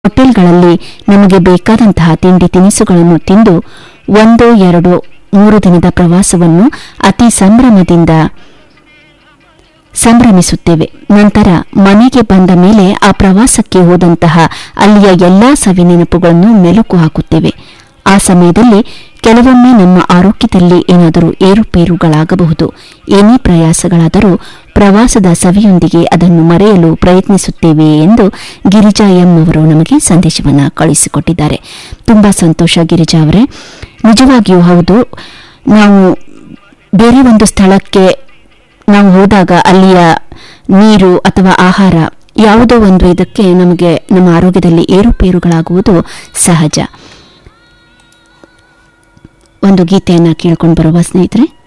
ಹೋಟೆಲ್ಗಳಲ್ಲಿ ನಮಗೆ ಬೇಕಾದಂತಹ ತಿಂಡಿ ತಿನಿಸುಗಳನ್ನು ತಿಂದು ಒಂದು ಎರಡು ಮೂರು ದಿನದ ಪ್ರವಾಸವನ್ನು ಅತಿ ಸಂಭ್ರಮದಿಂದ ಸಂಭ್ರಮಿಸುತ್ತೇವೆ ನಂತರ ಮನೆಗೆ ಬಂದ ಮೇಲೆ ಆ ಪ್ರವಾಸಕ್ಕೆ ಹೋದಂತಹ ಅಲ್ಲಿಯ ಎಲ್ಲಾ ಸವಿ ನೆನಪುಗಳನ್ನು ಮೆಲುಕು ಹಾಕುತ್ತೇವೆ ಆ ಸಮಯದಲ್ಲಿ ಕೆಲವೊಮ್ಮೆ ನಮ್ಮ ಆರೋಗ್ಯದಲ್ಲಿ ಏನಾದರೂ ಏರುಪೇರುಗಳಾಗಬಹುದು ಏನೇ ಪ್ರಯಾಸಗಳಾದರೂ ಪ್ರವಾಸದ ಸವಿಯೊಂದಿಗೆ ಅದನ್ನು ಮರೆಯಲು ಪ್ರಯತ್ನಿಸುತ್ತೇವೆ ಎಂದು ಗಿರಿಜಾ ಎಂ ಅವರು ನಮಗೆ ಸಂದೇಶವನ್ನು ಕಳುಹಿಸಿಕೊಟ್ಟಿದ್ದಾರೆ ತುಂಬಾ ಸಂತೋಷ ಗಿರಿಜಾ ಅವರೇ ನಿಜವಾಗಿಯೂ ಹೌದು ನಾವು ಬೇರೆ ಒಂದು ಸ್ಥಳಕ್ಕೆ ನಾವು ಹೋದಾಗ ಅಲ್ಲಿಯ ನೀರು ಅಥವಾ ಆಹಾರ ಯಾವುದೋ ಒಂದು ಇದಕ್ಕೆ ನಮಗೆ ನಮ್ಮ ಆರೋಗ್ಯದಲ್ಲಿ ಏರುಪೇರುಗಳಾಗುವುದು ಸಹಜ ಒಂದು ಗೀತೆಯನ್ನ ಕೇಳ್ಕೊಂಡು ಬರುವ ಸ್ನೇಹಿತರೆ